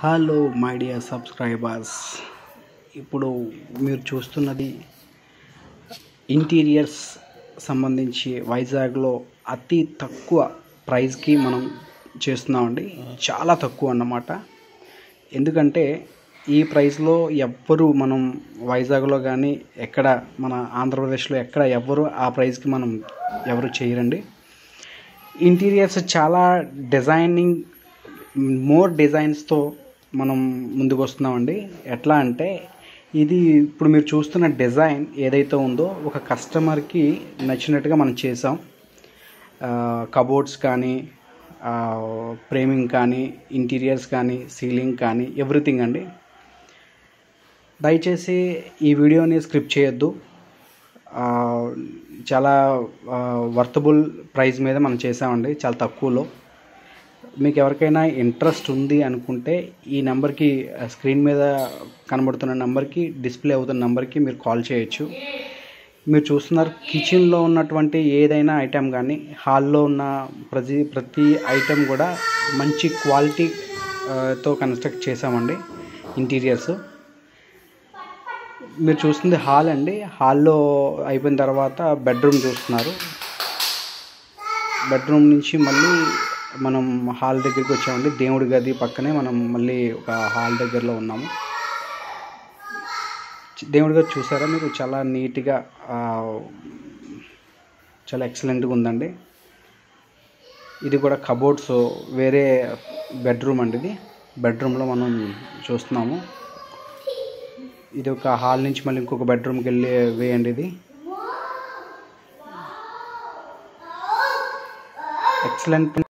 hello my dear subscribers ఇప్పుడు మీరు చూస్తున్నది ఇంటీరియర్స్ సంబంధించి వైజాగ్లో అతి తక్కువ ప్రైస్కి మనం చేస్తున్నామండి చాలా తక్కువ అన్నమాట ఎందుకంటే ఈ ప్రైస్లో ఎవ్వరు మనం వైజాగ్లో కానీ ఎక్కడ మన ఆంధ్రప్రదేశ్లో ఎక్కడ ఎవ్వరు ఆ ప్రైస్కి మనం ఎవరు చేయరండి ఇంటీరియర్స్ చాలా డిజైనింగ్ మోర్ డిజైన్స్తో మనం ముందుకు వస్తున్నామండి ఎట్లా అంటే ఇది ఇప్పుడు మీరు చూస్తున్న డిజైన్ ఏదైతే ఉందో ఒక కస్టమర్కి నచ్చినట్టుగా మనం చేసాం కబోర్డ్స్ కానీ ఫ్రేమింగ్ కానీ ఇంటీరియర్స్ కానీ సీలింగ్ కానీ ఎవ్రీథింగ్ అండి దయచేసి ఈ వీడియోని స్క్రిప్ట్ చేయొద్దు ఆ, చాలా వర్తబుల్ ప్రైస్ మీద మనం చేసామండి చాలా తక్కువలో మీకు ఎవరికైనా ఇంట్రెస్ట్ ఉంది అనుకుంటే ఈ నెంబర్కి స్క్రీన్ మీద కనబడుతున్న నెంబర్కి డిస్ప్లే అవుతున్న నెంబర్కి మీరు కాల్ చేయొచ్చు మీరు చూస్తున్నారు కిచెన్లో ఉన్నటువంటి ఏదైనా ఐటెం కానీ హాల్లో ఉన్న ప్రతి ప్రతి ఐటెం కూడా మంచి క్వాలిటీ ఆ, తో కన్స్ట్రక్ట్ చేసామండి ఇంటీరియర్స్ మీరు చూస్తుంది హాల్ అండి హాల్లో అయిపోయిన తర్వాత బెడ్రూమ్ చూస్తున్నారు బెడ్రూమ్ నుంచి మళ్ళీ మనం హాల్ దగ్గరికి వచ్చామండి దేవుడి గది పక్కనే మనం మళ్ళీ ఒక హాల్ దగ్గరలో ఉన్నాము దేవుడి గది చూసారా మీరు చాలా నీట్గా ఆ, చాలా ఎక్సలెంట్గా ఉందండి ఇది కూడా కబోర్డ్స్ వేరే బెడ్రూమ్ అండి ఇది బెడ్రూమ్లో మనం చూస్తున్నాము ఇది ఒక హాల్ నుంచి మళ్ళీ ఇంకొక బెడ్రూమ్కి వెళ్ళి వేయండి ఇది ఎక్సలెంట్